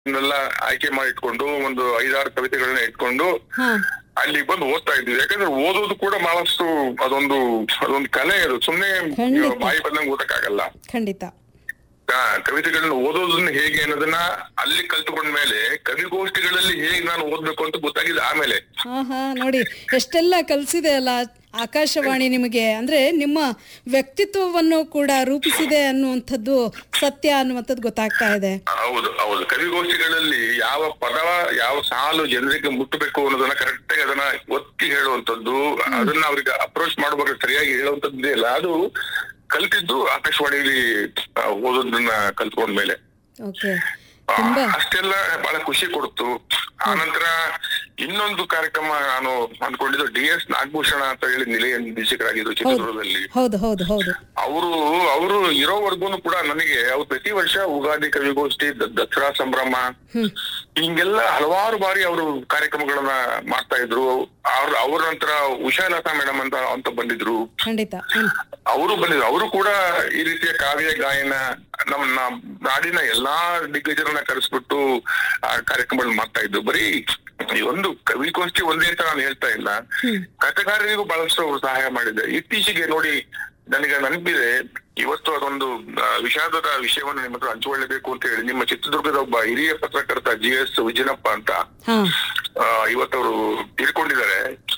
ಇದನ್ನೆಲ್ಲ ಆಯ್ಕೆ ಮಾಡಿ ಇಟ್ಕೊಂಡು ಒಂದು ಐದಾರು ಕವಿತೆಗಳನ್ನ ಇಟ್ಕೊಂಡು ಹಾ ಅಲ್ಲಿ ಬಂದು ಓದ್ತಾ ಇದ್ವಿ ಯಾಕಂದ್ರೆ ಓದೋದು ಕೂಡ ಬಹಳಷ್ಟು ಅದೊಂದು ಅದೊಂದು ಕಲೆ ಅದು ಸುಮ್ನೆ ಖಂಡಿತ. ಬಾಯಿ ಬಂದಂಗೆ ಓದಕ್ಕಾಗಲ್ಲ ಖಂಡಿತ ಆ, ಕವಿತೆಗಳನ್ನ ಓದೋದನ್ನ ಹೇಗೆ ಅನ್ನೋದನ್ನ ಅಲ್ಲಿ ಕಲ್ತುಕೊಂಡ ಮೇಲೆ ಕವಿಗೋಷ್ಠಿಗಳಲ್ಲಿ ಹೇಗೆ ನಾನು ಓದ್ಬೇಕು ಅಂತ ಗೊತ್ತಾಗಿದೆ ಆಮೇಲೆ ಹಾ ಹಾ ನೋಡಿ ಎಷ್ಟೆಲ್ಲ ಕಲಿಸಿದೆ ಅಲ್ಲ ಆಕಾಶವಾಣಿ ನಿಮಗೆ ಅಂದ್ರೆ ನಿಮ್ಮ ವ್ಯಕ್ತಿತ್ವವನ್ನು ಕೂಡ ರೂಪಿಸಿದೆ ಅನ್ನುವಂಥದ್ದು ಸತ್ಯ ಅನ್ನುವಂಥದ್ದು ಗೊತ್ತಾಗ್ತಾ ಇದೆ ಹೌದು ಹೌದು ಕವಿಗೋಷ್ಠಿಗಳಲ್ಲಿ ಯಾವ ಪದ ಯಾವ ಸಾಲು ಜನರಿಗೆ ಮುಟ್ಟಬೇಕು ಅನ್ನೋದನ್ನ ಕರೆಕ್ಟ್ ಆಗಿ ಅದನ್ನ ಒತ್ತಿ ಹೇಳುವಂತದ್ದು ಅದನ್ನ ಅವ್ರಿಗೆ ಅಪ್ರೋಚ್ ಮಾಡುವಾಗ ಸರಿಯಾಗಿ ಹೇಳುವಂತದ್ದೇ ಇಲ್ಲ ಅದು ಕಲ್ತಿದ್ದು ಆಕಾಶವಾಣಿಯಲ್ಲಿ ಆ, ಓದೋದನ್ನ ಕಲ್ತ್ಕೊಂಡ್ಮೇಲೆ ಓಕೆ ಆ, ತುಂಬಾ ಅಷ್ಟೆಲ್ಲ ಬಹಳ ಖುಷಿ ಕೊಡ್ತು ಆನಂತರ ಇನ್ನೊಂದು ಕಾರ್ಯಕ್ರಮ ನಾನು ಅನ್ಕೊಂಡಿದ್ದು ಡಿ ಎಸ್ ನಾಗಭೂಷಣ ಅಂತ ಹೇಳಿ ನಿಲಯ ನಿರ್ದೇಶಕರಾಗಿದ್ರು ಚಿತ್ರದುರ್ಗದಲ್ಲಿ ಹೌದು ಹೌದು ಹೌದು ಅವರು ಅವರು ಇರೋವರೆಗೂ ಕೂಡ ನನಗೆ ಅವ್ರು ಪ್ರತಿ ವರ್ಷ ಉಗಾದಿ ಕವಿಗೋಷ್ಠಿ ದ- ದಸರಾ ಸಂಭ್ರಮ ಹಿಂಗೆಲ್ಲ ಹಲವಾರು ಬಾರಿ ಅವರು ಕಾರ್ಯಕ್ರಮಗಳನ್ನ ಮಾಡ್ತಾ ಇದ್ರು ಅವ್ರ ಅವ್ರ ನಂತರ ಉಷಾಲತಾ ಮೇಡಮ್ ಅಂತ ಅಂತ ಬಂದಿದ್ರು ಖಂಡಿತ ಹ್ಮ್. ಅವರು ಬಂದಿದ್ರು ಅವರು ಕೂಡ ಈ ರೀತಿಯ ಕಾವ್ಯ ಗಾಯನ ನಮ್ಮ ನಾ- ನಾಡಿನ ಎಲ್ಲಾ ದಿಗ್ಗಜರನ್ನ ಕರೆಸ್ಬಿಟ್ಟು ಆ ಕಾರ್ಯಕ್ರಮಗಳನ್ನ ಮಾಡ್ತಾ ಇದ್ರು ಬರೀ ಈ ಒಂದು ಕವಿಗೋಷ್ಠಿ ಒಂದೇ ಅಂತ ನಾನು ಹೇಳ್ತಾ ಇಲ್ಲ ಕಥೆಗಾರರಿಗೂ ಬಹಳಷ್ಟು ಅವ್ರು ಸಹಾಯ ಮಾಡಿದೆ ಇತ್ತೀಚೆಗೆ ನೋಡಿ ನನಗೆ ನೆನಪಿದೆ ಇವತ್ತು ಅದೊಂದು ಆ, ವಿಷಾದದ ವಿಷಯವನ್ನು ನಿಮ್ಮ ಹತ್ರ ಹಂಚಿಕೊಳ್ಳಬೇಕು ಅಂತ ಹೇಳಿ ನಿಮ್ಮ ಚಿತ್ರದುರ್ಗದ ಒಬ್ಬ ಹಿರಿಯ ಪತ್ರಕರ್ತ ಜಿ ಎಸ್ ವಿಜಯನಪ್ಪ ಅಂತ ಹಾ ಆ, ಇವತ್ತವರು ತೀರ್ಕೊಂಡಿದ್ದಾರೆ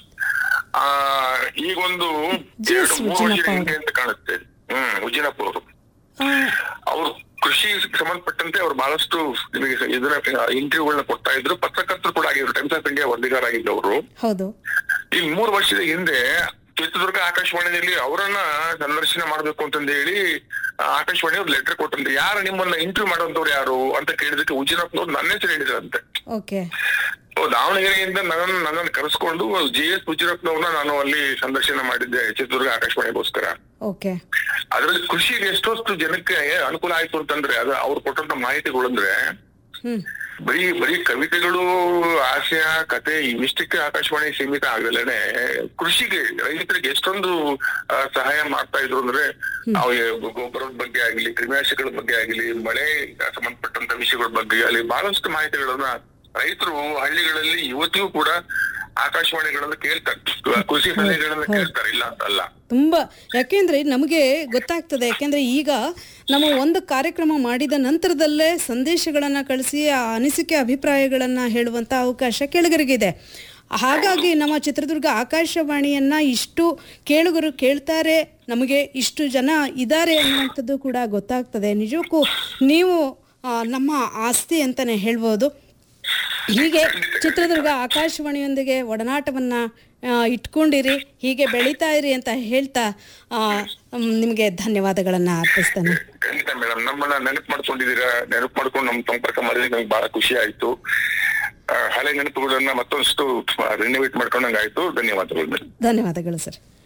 ಆ ಈಗೊಂದು ಜಿ ಎಸ್ ಎರಡು ಮೂರು ವರ್ಷದ ಉಜ್ಜಿನಪ್ಪ ಹಿಂದೆ ಅಂತ ಕಾಣುತ್ತೆ ಹ್ಮ್ ಉಜ್ಜಿನಪ್ಪ ಅವರು ಆ, ಅವರು ಕೃಷಿ ಸಂಬಂಧಪಟ್ಟಂತೆ ಅವರು ಬಹಳಷ್ಟು ನಿಮಗೆ ಇದನ್ನ ಇಂಟರ್ವ್ಯೂಗಳನ್ನ ಕೊಡ್ತಾ ಇದ್ರು ಪತ್ರಕರ್ತರು ಕೂಡ ಆಗಿದ್ರು ಟೈಮ್ಸ್ ಆಫ್ ಇಂಡಿಯಾ ವರದಿಗಾರ ಆಗಿದ್ರು ಅವರು ಹೌದು ಈ ಮೂರು ವರ್ಷದ ಹಿಂದೆ ಚಿತ್ರದುರ್ಗ ಆಕಾಶವಾಣಿಯಲ್ಲಿ ಅವರನ್ನ ಸಂದರ್ಶನ ಮಾಡ್ಬೇಕು ಅಂತಂದು ಹೇಳಿ ಆ, ಆಕಾಶವಾಣಿ ಅವ್ರು ಲೆಟರ್ ಕೊಟ್ಟಂತೆ ಯಾರು ನಿಮ್ಮನ್ನ ಇಂಟರ್ವ್ಯೂ ಮಾಡುವಂತವ್ರು ಯಾರು ಅಂತ ಕೇಳಿದಕ್ಕೆ ಉಜ್ಜಿನಪ್ಪನವ್ರು ನನ್ನ ಹೆಸರು ಹೇಳಿದ್ರಂತೆ ಓಕೆ ಓ, ದಾವಣಗೆರೆಯಿಂದ ನನ್ನನ್ನು ನನ್ನನ್ನು ಕರೆಸ್ಕೊಂಡು ಜಿ ಎಸ್ ಗುಜರಾತ್ನವ್ರನ್ನ ನಾನು ಅಲ್ಲಿ ಸಂದರ್ಶನ ಮಾಡಿದ್ದೆ ಚಿತ್ರದುರ್ಗ ಆಕಾಶವಾಣಿಗೋಸ್ಕರ ಓಕೆ ಅದ್ರಲ್ಲಿ ಕೃಷಿಗೆ ಎಷ್ಟೊಷ್ಟು ಜನಕ್ಕೆ ಅನುಕೂಲ ಆಯ್ತು ಅಂತಂದ್ರೆ ಅದು ಅವ್ರು ಕೊಟ್ಟಂತ ಮಾಹಿತಿಗಳು ಅಂದ್ರೆ ಹ್ಮ್ ಬರೀ ಬರೀ ಕವಿತೆಗಳು ಹಾಸ್ಯ ಕತೆ ಇವಿಷ್ಟಕ್ಕೆ ಆಕಾಶವಾಣಿ ಸೀಮಿತ ಆಗಲೇನೆ ಕೃಷಿಗೆ ರೈತರಿಗೆ ಎಷ್ಟೊಂದು ಆ, ಸಹಾಯ ಮಾಡ್ತಾ ಇದ್ರು ಅಂದ್ರೆ ಅವು ಗೊಬ್ಬರದ ಬಗ್ಗೆ ಆಗ್ಲಿ ಕ್ರಿಮಿನಾಶಕಗಳ ಬಗ್ಗೆ ಆಗ್ಲಿ ಮಳೆ ಸಂಬಂಧಪಟ್ಟಂತ ವಿಷಯಗಳ ಬಗ್ಗೆ ಆಗಲಿ ಬಹಳಷ್ಟು ಮಾಹಿತಿಗಳನ್ನ ರೈತರು ಹಳ್ಳಿಗಳಲ್ಲಿ ಇವತ್ತಿಗೂ ಕೂಡ ಆಕಾಶವಾಣಿಗಳನ್ನ ಕೇಳ್ತಾರೆ ಕೃಷಿ ಸಲಹೆಗಳನ್ನ ಕೇಳ್ತಾರೆ ಇಲ್ಲ ಅಂತ ಅಲ್ಲ ತುಂಬ ಯಾಕೆಂದ್ರೆ ನಮಗೆ ಗೊತ್ತಾಗ್ತದೆ ಯಾಕೆಂದ್ರೆ ಈಗ ನಮ್ಮ ಒಂದು ಕಾರ್ಯಕ್ರಮ ಮಾಡಿದ ನಂತರದಲ್ಲೇ ಸಂದೇಶಗಳನ್ನು ಕಳಿಸಿ ಆ ಅನಿಸಿಕೆ ಅಭಿಪ್ರಾಯಗಳನ್ನು ಹೇಳುವಂಥ ಅವಕಾಶ ಕೆಳಗರಿಗಿದೆ ಹಾಗಾಗಿ ನಮ್ಮ ಚಿತ್ರದುರ್ಗ ಆಕಾಶವಾಣಿಯನ್ನ ಇಷ್ಟು ಕೇಳುಗರು ಕೇಳ್ತಾರೆ ನಮಗೆ ಇಷ್ಟು ಜನ ಇದ್ದಾರೆ ಅನ್ನುವಂಥದ್ದು ಕೂಡ ಗೊತ್ತಾಗ್ತದೆ ನಿಜಕ್ಕೂ ನೀವು ಆ, ನಮ್ಮ ಆಸ್ತಿ ಅಂತಲೇ ಹೇಳ್ಬೋದು ಹೀಗೆ ಚಿತ್ರದುರ್ಗ ಆಕಾಶವಾಣಿಯೊಂದಿಗೆ ಒಡನಾಟವನ್ನ ಆ, ಇಟ್ಕೊಂಡಿರಿ ಹೀಗೆ ಬೆಳೀತಾ ಇರಿ ಅಂತ ಹೇಳ್ತಾ ಆ, ಮ್, ನಿಮಗೆ ಧನ್ಯವಾದಗಳನ್ನ ಅರ್ಪಿಸ್ತೇನೆ ಖಂಡಿತ ಮೇಡಮ್ ನಮ್ಮನ್ನ ನೆನಪು ಮಾಡ್ಕೊಂಡಿದ್ದೀರಾ ನೆನಪು ಮಾಡ್ಕೊಂಡು ನಮ್ ಸಂಪರ್ಕ ಮಾಡಿದ್ರೆ ನಮ್ಗೆ ಬಹಳ ಖುಷಿ ಆಯ್ತು ಆ, ಹಳೆ ನೆನಪುಗಳನ್ನ ಮತ್ತೊಂದಷ್ಟು ರಿನೋವೇಟ್ ಮಾಡ್ಕೊಂಡಂಗಾಯ್ತು ಧನ್ಯವಾದಗಳು ಮೇಡಮ್ ಧನ್ಯವಾದಗಳು ಸರ್